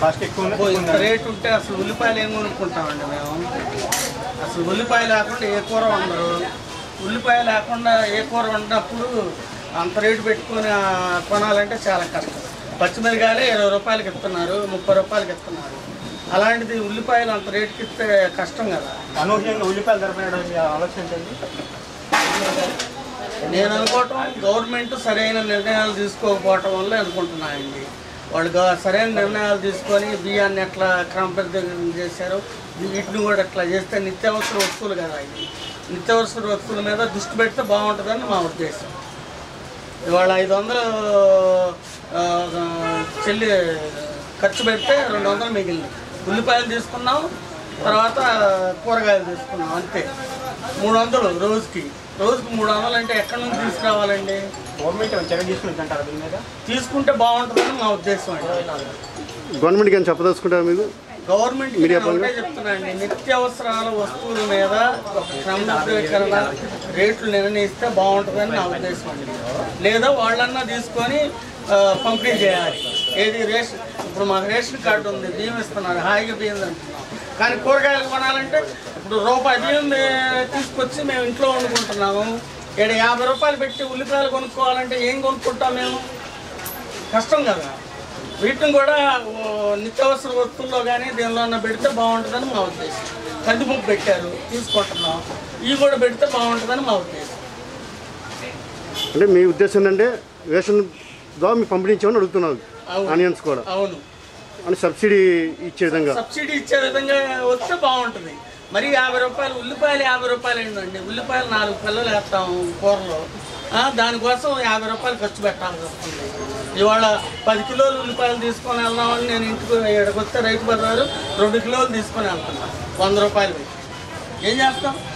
Cost ఎక్కువ అబ్బో, ఇంత రేట్ ఉంటే అసలు ఉల్లిపాయలు ఏం కొనుక్కుంటామండి మేము అసలు ఉల్లిపాయ లేకుండా ఏ కూర వండరు ఉల్లిపాయ లేకుండా ఏ కూర వండినప్పుడు అంత రేటు పెట్టుకొని ఆ, కొనాలంటే చాలా కష్టం పచ్చిమిరకాయలే ఇరవై రూపాయలకి ఇస్తున్నారు ముప్పై రూపాయలకి ఇస్తున్నారు అలాంటిది ఉల్లిపాయలు అంత రేటుకి ఇస్తే కష్టం కదా అనూహ్యంగా ఉల్లిపాయలు ధర పెరగడం మీ ఆలోచన ఏంటండి నేను అనుకోవటం గవర్నమెంట్ సరైన నిర్ణయాలు తీసుకోకపోవటం వల్ల అనుకుంటున్నానండి వాళ్ళు గా- సరైన నిర్ణయాలు తీసుకొని బియ్యాన్ని ఎట్లా క్రమబద్ధం చేశారు వీటిని కూడా ఎట్లా చేస్తే నిత్యావసర వస్తువులు కదా ఇవి నిత్యావసర వస్తువుల మీద దృష్టి పెడితే బాగుంటుందని మా ఉద్దేశం ఇవాళ ఐదు వందలు ఆ, చెల్లి ఖర్చు పెడితే రెండు వందలు మిగిలింది ఉల్లిపాయలు తీసుకున్నాం తర్వాత కూరగాయలు తీసుకున్నాం అంతే మూడు వందలు రోజుకి రోజుకి మూడు వందలు అంటే ఎక్కడి నుంచి తీసుకురావాలండి గవర్నమెంట్ ఏమైనా చర్య తీసుకుని అంటారా దీని మీద తీసుకుంటే బాగుంటుందని మా ఉద్దేశం అండి గవర్నమెంట్కి ఏం చెప్పదలుచుకుంటారు మీరు గవర్నమెంట్ మీరు నేను ఒకటే చెప్తున్నానండి నిత్యావసరాల వస్తువుల మీద ఒక క్రమబద్ధీకరణ రేట్లు నిర్ణయిస్తే బాగుంటుందని నా ఉద్దేశం అండి లేదా వాళ్ళన్నా తీసుకొని ఆ, పంపిణీ చేయాలి ఏది రేషన్ ఇప్పుడు మాకు రేషన్ కార్డు ఉంది బియ్యం ఇస్తున్నారు హాయిగా బియ్యం అంటున్నాం కానీ కూరగాయలు కొనాలంటే ఇప్పుడు రూపాయి బియ్యం మే- తీసుకొచ్చి మేము ఇంట్లో వండుకుంటున్నాము ఇక్కడ యాభై రూపాయలు పెట్టి ఉల్లిపాయలు కొనుక్కోవాలంటే ఏం కొనుక్కుంటాం మేము కష్టం కదా వీటిని కూడా ఓ, నిత్యావసర వస్తువుల్లో కానీ దేనిలో పెడితే బాగుంటుందని మా ఉద్దేశం కందిపప్పు పెట్టారు తీసుకుంటున్నాం ఇవి కూడా పెడితే బాగుంటుందని మా ఉద్దేశం అంటే మీ ఉద్దేశం ఏంటంటే రేషన్ ద్వారా మీకు పంపిణీ ఇచ్చామని అడుగుతున్నారు అవును. ఆనియన్స్ కూడా అవును అంటే సబ్సిడీ ఇచ్చే విధంగా సబ్సిడీ ఇచ్చే విధంగా వస్తే బాగుంటుంది మరి యాభై రూపాయలు ఉల్లిపాయలు యాభై రూపాయలు ఏంటండి ఉల్లిపాయలు నాలుగు పిల్లలు వేస్తాము కూరలో ఆ, దానికోసం యాభై రూపాయలు ఖర్చు పెట్టాల్సి వస్తుంది ఇవాళ పది కిలోలు ఉల్లిపాయలు తీసుకొని వెళ్దామని నేను ఇంటికి ఇక్కడికి వస్తే రైతు బజారు రెండు కిలోలు తీసుకొని వెళ్తున్నాను వంద రూపాయలు పెట్టి ఏం చేస్తాం